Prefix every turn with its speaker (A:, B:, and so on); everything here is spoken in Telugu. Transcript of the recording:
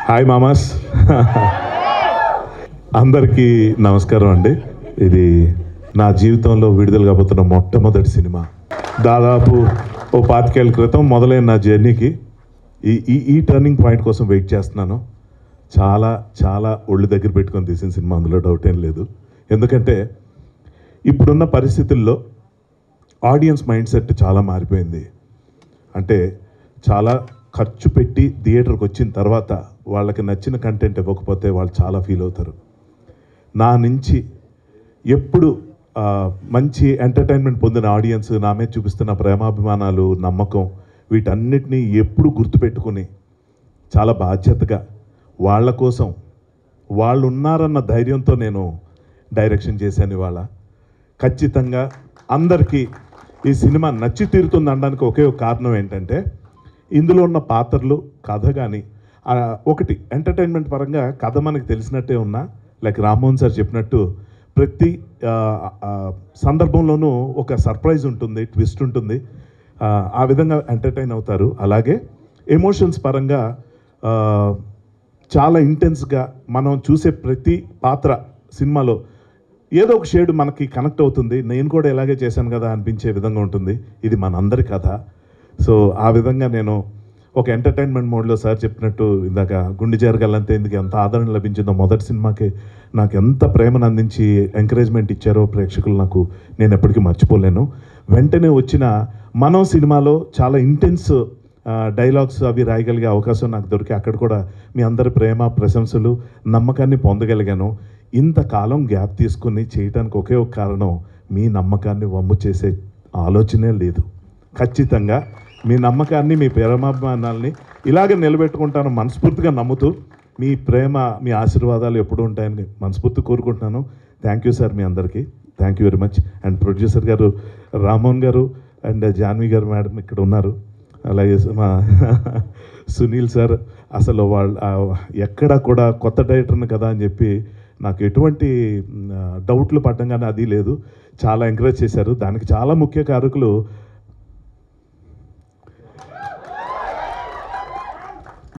A: హాయ్ మామాస్ అందరికీ నమస్కారం అండి ఇది నా జీవితంలో విడుదల కాబోతున్న మొట్టమొదటి సినిమా దాదాపు ఓ పాతికేళ్ల క్రితం మొదలైన నా జర్నీకి ఈ ఈ ఈ టర్నింగ్ పాయింట్ కోసం వెయిట్ చేస్తున్నాను చాలా చాలా ఒళ్ళు దగ్గర పెట్టుకొని తీసిన సినిమా అందులో డౌట్ ఏం లేదు ఎందుకంటే ఇప్పుడున్న పరిస్థితుల్లో ఆడియన్స్ మైండ్ సెట్ చాలా మారిపోయింది అంటే చాలా ఖర్చు పెట్టి థియేటర్కి వచ్చిన తర్వాత వాళ్ళకి నచ్చిన కంటెంట్ ఇవ్వకపోతే వాళ్ళు చాలా ఫీల్ అవుతారు నా నుంచి ఎప్పుడు ఆ, మంచి ఎంటర్టైన్మెంట్ పొందిన ఆడియన్స్ నా మీద చూపిస్తున్న ప్రేమాభిమానాలు నమ్మకం వీటన్నిటినీ ఎప్పుడు గుర్తుపెట్టుకుని చాలా బాధ్యతగా వాళ్ళ కోసం వాళ్ళు ఉన్నారన్న ధైర్యంతో నేను డైరెక్షన్ చేశాను ఇవాళ ఖచ్చితంగా అందరికీ ఈ సినిమా నచ్చి తీరుతుంది అనడానికి ఒకే ఒక కారణం ఏంటంటే ఇందులో ఉన్న పాత్రలు కథ కానీ ఒకటి ఎంటర్టైన్మెంట్ పరంగా కథ మనకి తెలిసినట్టే ఉన్నా లైక్ రామ్మోహన్ సార్ చెప్పినట్టు ప్రతి ఆ, ఆ, సందర్భంలోనూ ఒక సర్ప్రైజ్ ఉంటుంది ట్విస్ట్ ఉంటుంది ఆ, ఆ విధంగా ఎంటర్టైన్ అవుతారు అలాగే ఎమోషన్స్ పరంగా ఆ, చాలా ఇంటెన్స్గా మనం చూసే ప్రతి పాత్ర సినిమాలో ఏదో ఒక షేడ్ మనకి కనెక్ట్ అవుతుంది నేను కూడా ఇలాగే చేశాను కదా అనిపించే విధంగా ఉంటుంది ఇది మనందరి కథ సో ఆ విధంగా నేను ఒక ఎంటర్టైన్మెంట్ మోడ్లో సార్ చెప్పినట్టు ఇందాక గుండె జరగాలంటే ఎందుకు ఎంత ఆదరణ లభించిందో మొదటి సినిమాకి నాకు ఎంత ప్రేమను అందించి ఎంకరేజ్మెంట్ ఇచ్చారో ప్రేక్షకులు నాకు నేను ఎప్పటికీ మర్చిపోలేను వెంటనే వచ్చిన మనం సినిమాలో చాలా ఇంటెన్స్ డైలాగ్స్ అవి రాయగలిగే అవకాశం నాకు దొరికి అక్కడ కూడా మీ అందరి ప్రేమ ప్రశంసలు నమ్మకాన్ని పొందగలిగాను ఇంతకాలం గ్యాప్ తీసుకుని చేయడానికి ఒకే ఒక కారణం మీ నమ్మకాన్ని వమ్ము చేసే ఆలోచనే లేదు ఖచ్చితంగా మీ నమ్మకాన్ని మీ ప్రేమాభిమానాల్ని ఇలాగే నిలబెట్టుకుంటాను మనస్ఫూర్తిగా నమ్ముతూ మీ ప్రేమ మీ ఆశీర్వాదాలు ఎప్పుడు ఉంటాయని మనస్ఫూర్తి కోరుకుంటున్నాను థ్యాంక్ యూ సార్ మీ అందరికీ thank you very much and producer గారు రామోహన్ గారు అండ్ జాన్వి గారు మేడం ఇక్కడ ఉన్నారు అలాగే మా సునీల్ సార్ అసలు వాళ్ళు ఆ, ఎక్కడ కూడా కొత్త డైరెక్టర్ని కదా అని చెప్పి నాకు ఎటువంటి మ్, డౌట్లు పడడం కానీ అది లేదు చాలా ఎంకరేజ్ చేశారు దానికి చాలా ముఖ్య కారకులు